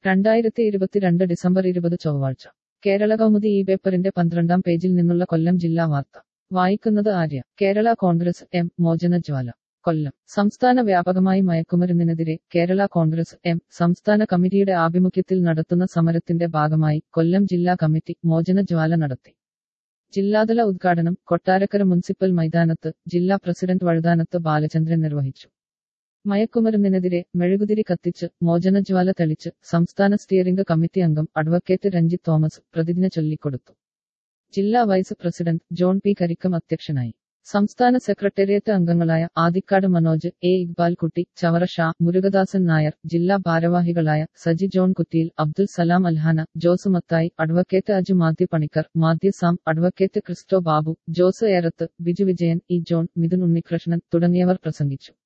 രണ്ടായിരത്തി ഇരുപത്തിരണ്ട് ഡിസംബർ ഇരുപത് ചൊവ്വാഴ്ച കേരള കൗമുദി ഈ പേപ്പറിന്റെ പന്ത്രണ്ടാം പേജിൽ നിന്നുള്ള കൊല്ലം ജില്ലാ വാർത്ത വായിക്കുന്നത് ആര്യ കേരള കോൺഗ്രസ് എം മോചനജ്വാല കൊല്ലം സംസ്ഥാന വ്യാപകമായി മയക്കുമരുന്നിനെതിരെ കേരള കോൺഗ്രസ് എം സംസ്ഥാന കമ്മിറ്റിയുടെ ആഭിമുഖ്യത്തിൽ നടത്തുന്ന സമരത്തിന്റെ ഭാഗമായി കൊല്ലം ജില്ലാ കമ്മിറ്റി മോചനജ്വാല നടത്തി ജില്ലാതല ഉദ്ഘാടനം കൊട്ടാരക്കര മുനിസിപ്പൽ മൈതാനത്ത് ജില്ലാ പ്രസിഡന്റ് വഴുതാനത്ത് ബാലചന്ദ്രൻ നിർവഹിച്ചു മയക്കുമരുന്നിനെതിരെ മെഴുകുതിരി കത്തിച്ച് മോചനജ്വാല തെളിച്ച് സംസ്ഥാന സ്റ്റിയറിംഗ് കമ്മിറ്റി അംഗം അഡ്വക്കേറ്റ് രഞ്ജിത്ത് തോമസ് പ്രതിജ്ഞ ചൊല്ലിക്കൊടുത്തു ജില്ലാ vice president John P Karikkam അധ്യക്ഷനായി സംസ്ഥാന സെക്രട്ടേറിയറ്റ് അംഗങ്ങളായ ആദിക്കാട് മനോജ് എ ഇക്ബാൽ കുട്ടി ചവറ ഷാ മുരുകദാസൻ നായർ ജില്ലാ ഭാരവാഹികളായ Saji John Kuttiyil Abdul Salam Alhana Jose Mathai advocate Aju Mathew Panicker Mathew Sam advocate Christo Babu Jose Erath Biju Vijayan E John Midhun Unnikrishnan തുടങ്ങിയവർ പ്രസംഗിച്ചു